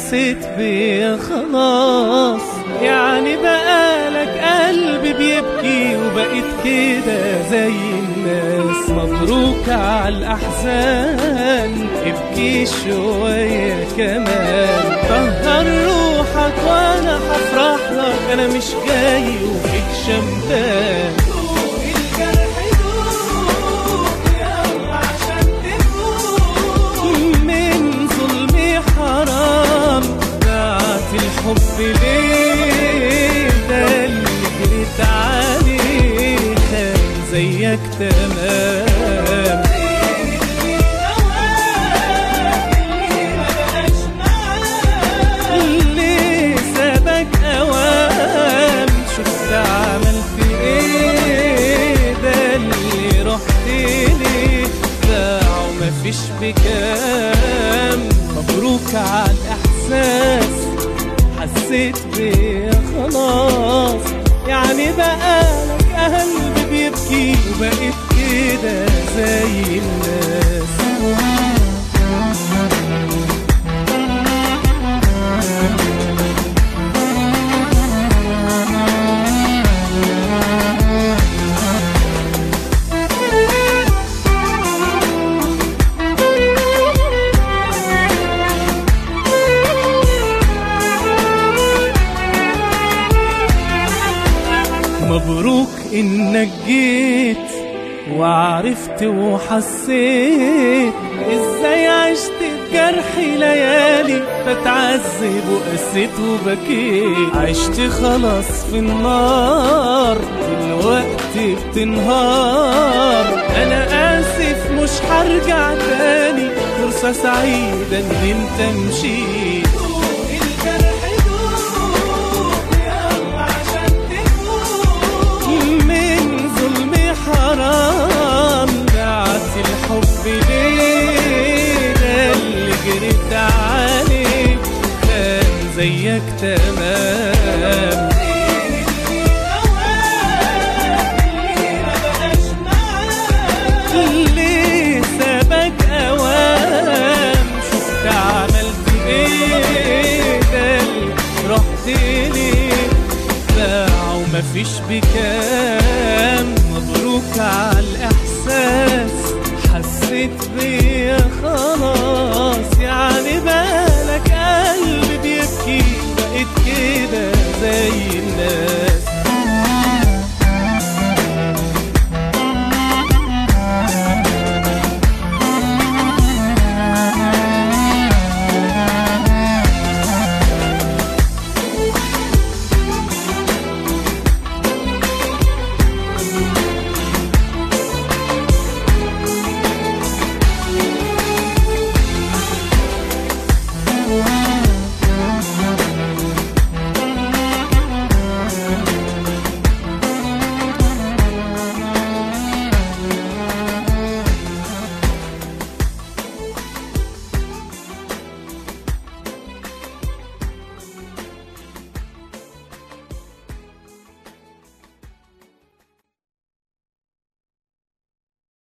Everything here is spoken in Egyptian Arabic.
حسيت بيا خلاص يعني بقالك قلب بيبكي وبقيت كده زي الناس مبروك على الأحزان ابكي شوية كمان طهر روحك وانا هفرح لك انا مش جاي وفيك شمتان من ظلمي حرام ضاعت الحب ليه ده اللي جريت عليه كان زيك تمام ليه سابك اوام شفت عملت ايه ده اللي رحت ليه باع ومفيش بكام مبروك على الاحساس حسيت بيا خلاص يعني بقالك قلب بيبكي وبقيت كده زي الناس مبروك انك جيت وعرفت وحسيت ازاي عشت بجرحي ليالي بتعذب وقسيت وبكيت عشت خلاص في النار دلوقتي بتنهار انا اسف مش هرجع تاني فرصة سعيدة ان انت مشيت من ظلمي حرام دعت الحب ليه ده اللي جريت عليه كان زيك تمام ليه سابك اوام شفت عملت ايه ده اللي رحت ليه باع ومفيش بكام مبروك على الإحساس حسيت بيا خلاص يعني